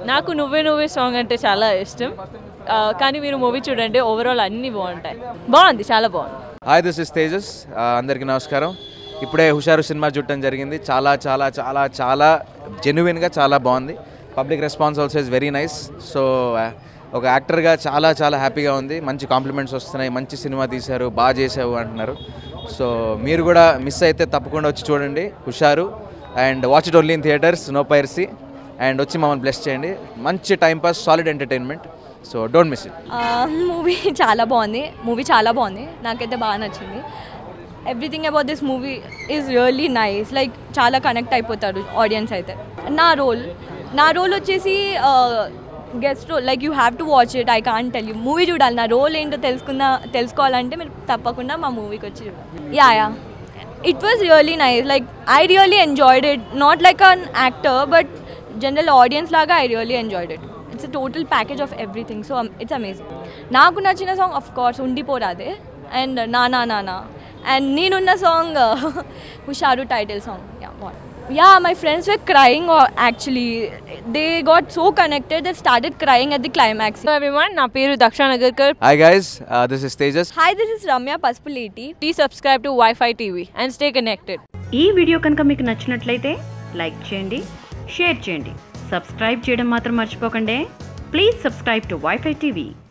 నాకు నువ్వే నువ్వే సాంగ్ అంటే చాలా ఇష్టం ఆ, కానీ మీరు మూవీ చూడండి ఓవరాల్ అన్నీ బాగుంటాయి బాగుంది చాలా బాగుంది హాయ్ దిస్ ఇస్ తేజస్ ఆ, అందరికీ నమస్కారం ఇప్పుడే హుషారు సినిమా చూడటం జరిగింది చాలా చాలా చాలా చాలా జెన్యున్గా చాలా బాగుంది public response also is very nice so ఒక యాక్టర్గా చాలా చాలా హ్యాపీగా ఉంది మంచి కాంప్లిమెంట్స్ వస్తున్నాయి మంచి సినిమా తీశారు బాగా చేసావు అంటున్నారు సో మీరు కూడా మిస్ అయితే తప్పకుండా వచ్చి చూడండి Husharu and watch it only in theatres no piracy and వచ్చి మమ్మల్ని బ్లెస్ చేయండి మంచి time pass solid entertainment so don't miss it movie చాలా బాగుంది మూవీ చాలా బాగుంది నాకైతే బాగా నచ్చింది everything about this movie is really nice like చాలా కనెక్ట్ అయిపోతారు ఆడియన్స్ అయితే నా రోల్ నా రోల్ వచ్చేసి guest role like you have to watch it I can't tell you movie చూడాలి నా రోల్ ఏంటో తెలుసుకున్న తెలుసుకోవాలంటే మీరు తప్పకుండా మా మూవీకి వచ్చి చూడాలి yeah yeah it was really nice like I really enjoyed it not like an actor but general audience లాగా I really enjoyed it it's total package of everything so it's amazing నాకు నచ్చిన సాంగ్ ఆఫ్ కోర్స్ ఉండిపోరాదే and నానా నానా and నేనున్న song Husharu title song yeah yeah my friends were crying actually they got so connected they started crying at the climax so everyone నా పేరు Daksha Nagarkar hi guys this is Tejas hi this is Ramya Pasupuleti please subscribe to WiFi TV and stay connected ఈ video కనుక మీకు నచ్చినట్లయితే like చేయండి share చేయండి subscribe చేయడం మాత్రం మర్చిపోకండి please subscribe to WiFi TV